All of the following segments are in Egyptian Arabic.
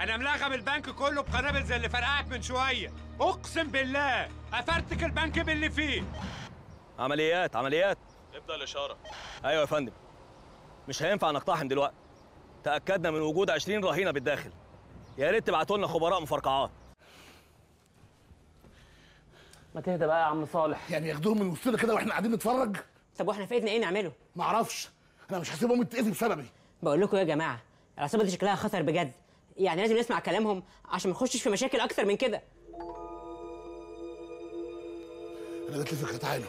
انا ملغم البنك كله بقنابل زي اللي فرقعت من شويه اقسم بالله افرتك البنك باللي فيه عمليات عمليات ابدا الاشاره ايوه يا فندم مش هينفع نقتحم دلوقتي تاكدنا من وجود 20 رهينه بالداخل يا ريت تبعتوا لنا خبراء مفرقعات ما تهدى بقى يا عم صالح يعني ياخدوهم من وسطنا كده واحنا قاعدين نتفرج طب واحنا في ايدنا ايه نعمله معرفش انا مش هسيبهم يتاذي بسببي بقول لكم يا جماعه العصابه دي شكلها خطر بجد يعني لازم نسمع كلامهم عشان ما نخشش في مشاكل اكتر من كده انا جات لي فكره تعالوا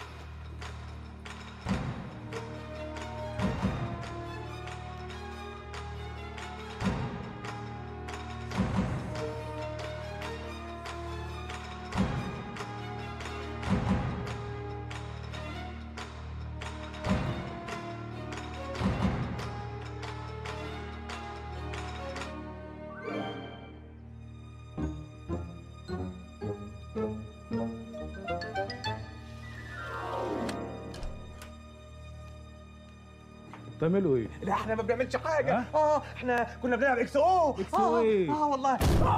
بتعملوا ايه؟ لا احنا ما بنعملش حاجه اه احنا كنا بنلعب اكس او اكس أو إيه؟ اه والله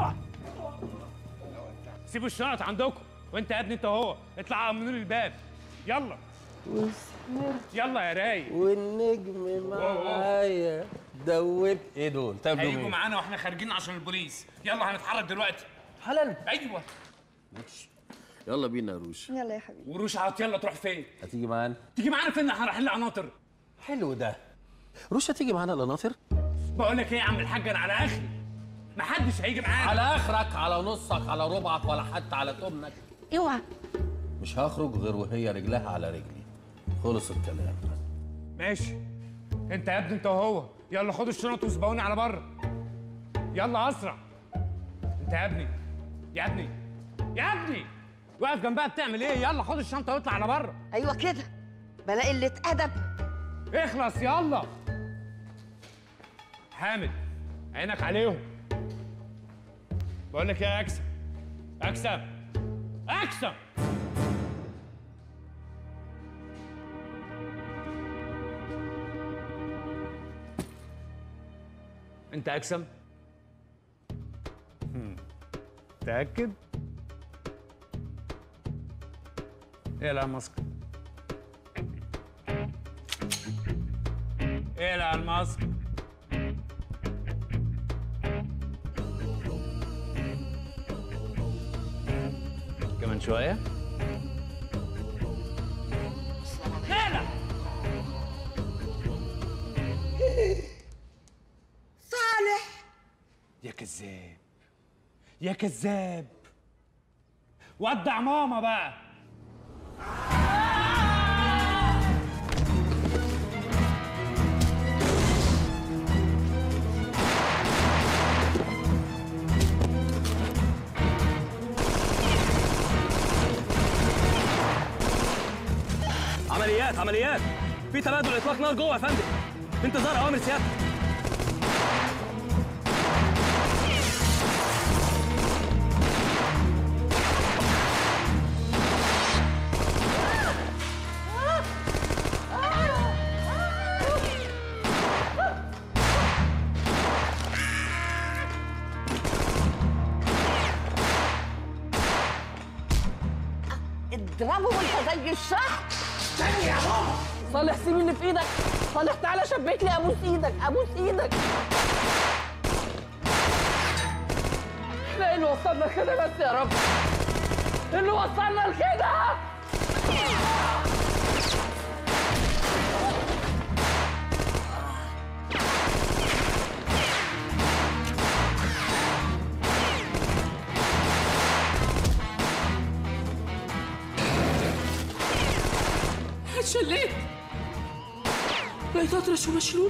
سيبوا الشنط عندكم وانت يا ابني انت وهو اطلعوا من الباب يلا يلا يا رايق والنجم معايا دوب ايه دول؟ تابلو هيجوا مين؟ معانا واحنا خارجين عشان البوليس يلا هنتحرك دلوقتي حالا ايوه يلا بينا يا روش يلا يا حبيبي وروش عط يلا تروح فين هتيجي معانا تيجي معانا فين احنا رايحين لقناطر حلو ده روش هتيجي معانا القناطر بقول لك ايه يا عم الحاج انا على اخري محدش هيجي معانا على اخرك على نصك على ربعك ولا حتى على تمنك اوعى مش هخرج غير وهي رجلها على رجلي خلص الكلام ماشي انت يا ابني انت وهو يلا خدوا الشنط وسبقوني على بره يلا اسرع انت يا ابني يا ابني يا ابني واقف جنبها بتعمل ايه يلا خد الشنطه واطلع على بره ايوه كده بلاقي قله ادب اخلص يلا حامد عينك عليهم بقول لك ايه يا اكسم اكسم اكسم انت اكسم هم. متاكد ايه لا ماسك اقلع الماسك كمان شوية اقلع صالح يا كذاب يا كذاب ودع ماما بقى عمليات عمليات في تبادل اطلاق نار جوه يا فندم في انتظار اوامر سيادتك اضربه وانت زي الشهر صالح سيب اللي في ايدك صالح تعالى شبك لي ابوس ايدك ابوس ايدك احنا ايه اللي وصلنا لكده بس يا رب إيه اللي وصلنا لكده اتشليت بقيت اطرش ومشلول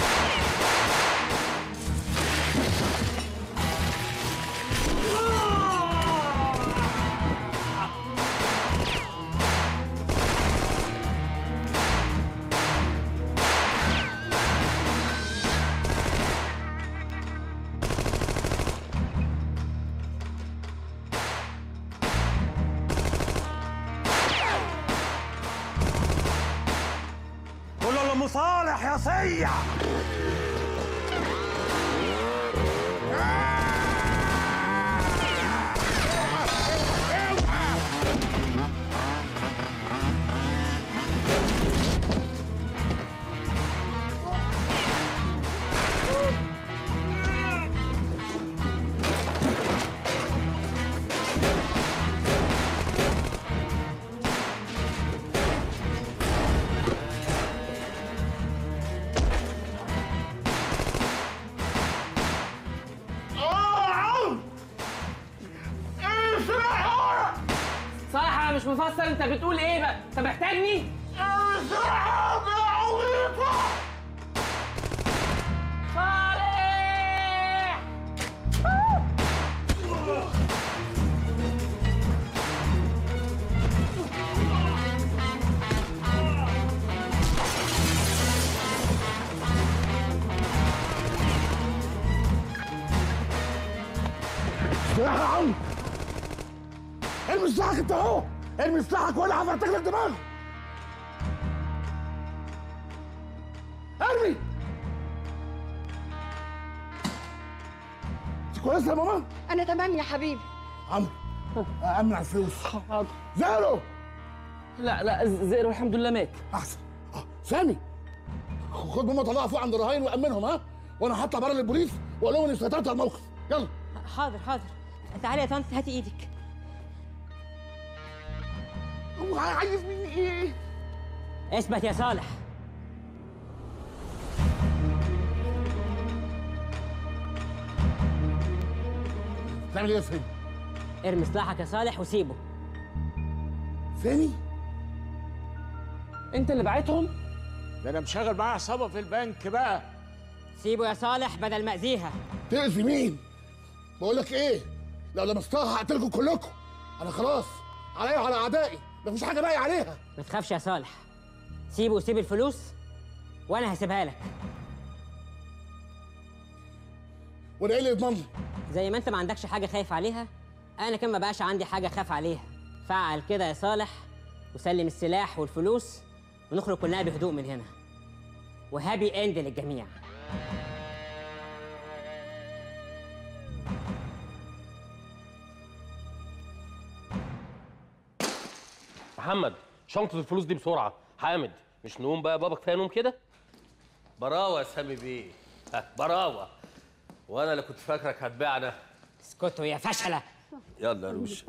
قول له صالح يا صيع مش مفسر انت بتقول ايه بقى انت محتاجني صالح سلاح يا عم ارمي سلاحك انت اهو ارمي سلاحك ولا هفرتك لك دماغ ارمي انت كويسه يا ماما؟ انا تمام يا حبيبي عمرو امن على الفلوس حاضر زارو لا لا ز- زيرو الحمد لله مات احسن اه سامي خد ماما طلعها فوق عند الرهاين وامنهم ها وانا هطلع بره للبوليس واقول لهم اني سيطرت على الموقف يلا حاضر حاضر تعالي يا طنط هاتي ايدك هو عايز مني ايه؟ اثبت يا صالح تعمل ايه يا سامي؟ ارمي سلاحك يا صالح وسيبه سامي؟ انت اللي بعتهم ده انا مشغل معاه عصابه في البنك بقى سيبه يا صالح بدل ما اذيها تأذي مين؟ بقول لك ايه؟ لو لمستها هقتلكم كلكم انا خلاص عليا وعلى اعدائي مفيش حاجه باقي عليها ما تخافش يا صالح سيبه وسيب الفلوس وانا هسيبها لك وانا ايه اللي يضمن لي؟ زي ما انت ما عندكش حاجه خايف عليها انا كمان ما بقاش عندي حاجه خاف عليها فعل كده يا صالح وسلم السلاح والفلوس ونخرج كلنا بهدوء من هنا وهابي اند للجميع محمد شنطة الفلوس دي بسرعة حامد مش نقوم بقى بابا كفاية نوم كده براوة يا سامي بيه ها، براوة وانا اللي كنت فاكرك هتبيعنا اسكتوا يا فشله يلا يا روش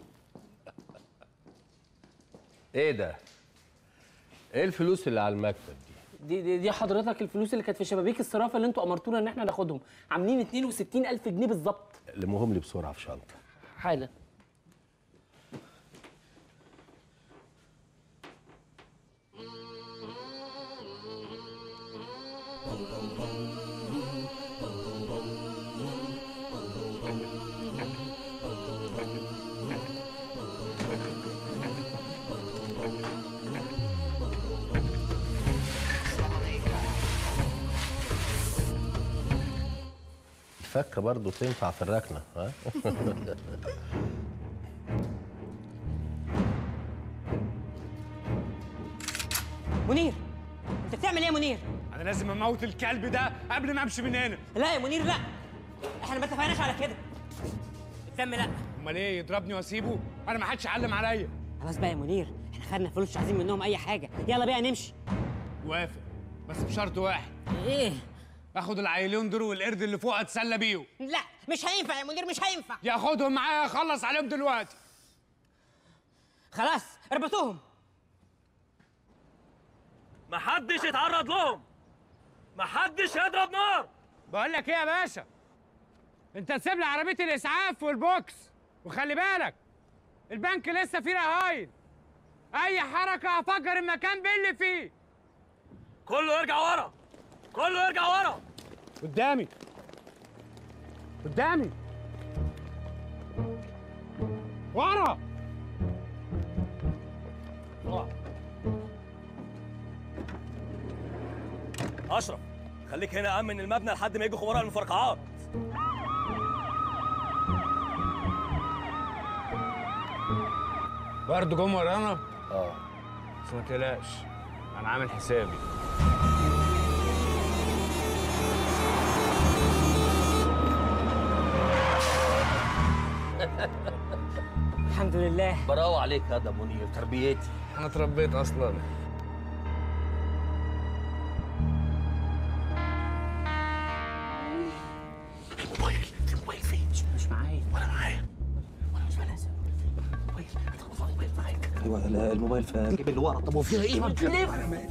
ايه ده ايه الفلوس اللي على المكتب دي دي, دي دي حضرتك الفلوس اللي كانت في شبابيك الصرافه اللي انتوا امرتونا ان احنا ناخدهم عاملين 62000 جنيه بالظبط لمهم لي بسرعة في شنطة حالا الفكة برضو تنفع في الركنة ها منير انت بتعمل ايه يا منير انا لازم اموت الكلب ده قبل ما امشي من هنا لا يا منير لا احنا ما اتفقناش على كده الدم لا امال ايه يضربني واسيبه انا ما حدش علم عليا خلاص بقى يا منير احنا خدنا فلوس مش عايزين منهم اي حاجه يلا بقى نمشي وافق بس بشرط واحد ايه اخد العيلين دول والقرد اللي فوق اتسلى بيهم لا مش هينفع يا منير مش هينفع ياخدهم معايا اخلص عليهم دلوقتي خلاص اربطوهم محدش يتعرض لهم محدش يضرب نار بقول لك ايه يا باشا انت تسيب لي عربيه الاسعاف والبوكس وخلي بالك البنك لسه فيه رهاين اي حركه هفجر المكان باللي فيه كله يرجع ورا كله يرجع ورا قدامي قدامي ورا اشرف خليك هنا امن المبنى لحد ما يجوا خبراء المفرقعات برضه جم ورانا اه بس ما تقلقش انا عامل حسابي الحمد لله براوة عليك يا ده منير تربيتي انا اتربيت اصلا الموبايل الموبايل فين؟ مش معايا ولا معايا ايوه لا، الموبايل في الجيب اللي ورا طب وفيها ايه؟ ما تلف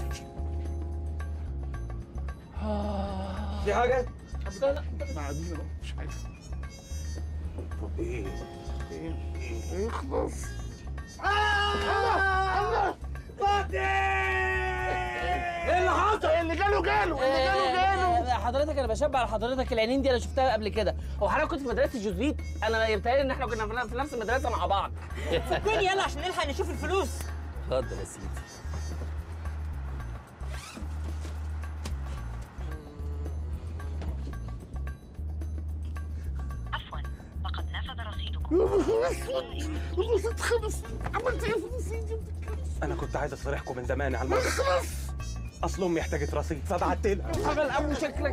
في حاجه قاعدين اهو مش عارف طب ايه؟ ايه؟ ايه؟ اخلص ايه اللي حصل؟ اللي جاله جاله اللي جاله جاله حضرتك انا بشبه على حضرتك العينين دي انا شفتها قبل كده هو حضرتك كنت في مدرسه جوزيت انا يبتهيألي ان احنا كنا في- في نفس المدرسه مع بعض فكوني يلا عشان نلحق نشوف الفلوس اتفضل يا سيدي عفوا لقد نفذ رصيدكم الرصيد خلص عملت ايه في الرصيد انا كنت عايز اصارحكم من زمان على الموضوع اصل امي احتاجت رصيد فبعت لها عمل ابو شكلك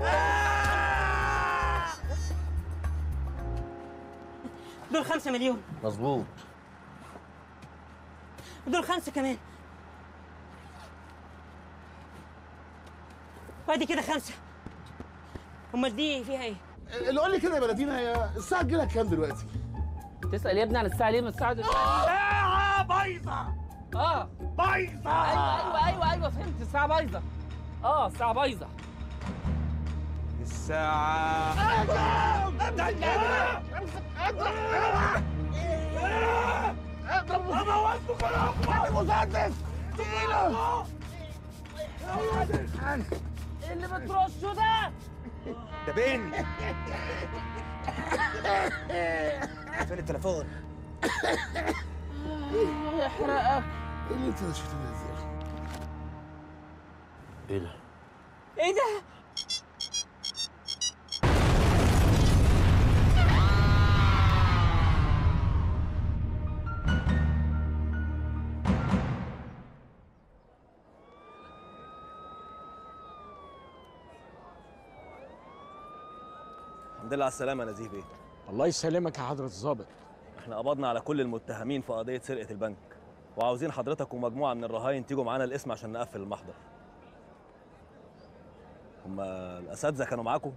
دول خمسة مليون مظبوط ودول خمسة كمان وادي كده خمسة امال دي فيها ايه؟ اللي قول لي كده يا بلدينا هي الساعه تجيلها كام دلوقتي؟ تسال يا ابني عن الساعه ليه ما الساعه دي ساعة بايظة اه بايظة ايوه ايوه ايوه ايوه فهمت الساعه بايظه اه الساعه بايظه الساعة اضرب اموتكم كلكم هات المسدس تقيله اللي بترشه ده ده بين فين التليفون يحرقك ايه اللي انت شفتني ازاي؟ ايه ده؟ ايه ده؟ الحمد لله على السلامه يا نزيه بيه الله يسلمك يا حضرة الظابط احنا قبضنا على كل المتهمين في قضيه سرقه البنك وعاوزين حضرتك ومجموعه من الرهاين تيجوا معانا القسم عشان نقفل المحضر هما الاساتذه كانوا معاكم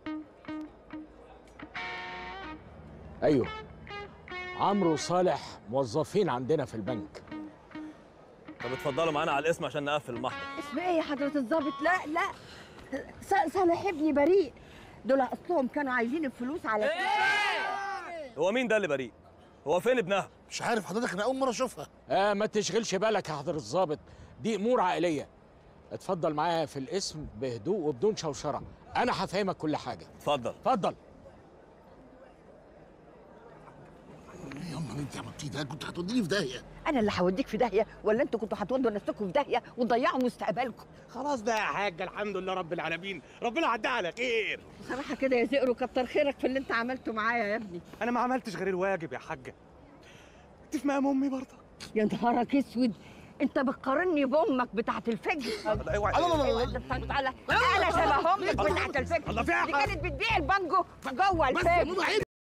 ايوه عمرو وصالح موظفين عندنا في البنك طب اتفضلوا معانا على القسم عشان نقفل المحضر اسم ايه يا حضرة الضابط لا لا ص- صالح ابني بريء دول اصلهم كانوا عايزين الفلوس على هو مين ده اللي بريء هو فين ابنها مش عارف حضرتك انا اول مره اشوفها آه ما تشغلش بالك يا حضرة الظابط دي امور عائليه اتفضل معايا في الاسم بهدوء وبدون شوشره انا هفهمك كل حاجه اتفضل اتفضل ايه يا اللي انت عملتيه ده كنت هتوديني في داهيه انا اللي هوديك في داهيه ولا انتوا كنتوا هتودوا نفسكم في داهيه وتضيعوا مستقبلكم خلاص بقى يا حاج الحمد لله رب العالمين ربنا عدى على خير بصراحه كده يا زئرو كتر خيرك في اللي انت عملته معايا يا ابني انا ما عملتش غير الواجب يا حاجه انت في مقام امي برضه يا نهارك اسود انت بتقارني بامك بتاعت الفجر لا اوعى لا لا لا ده بتاعت- تعالى انا شبه امك بتاعت الفجر الله فيها دي كانت بتبيع البانجو جوه بس يا الفجر ماما عيب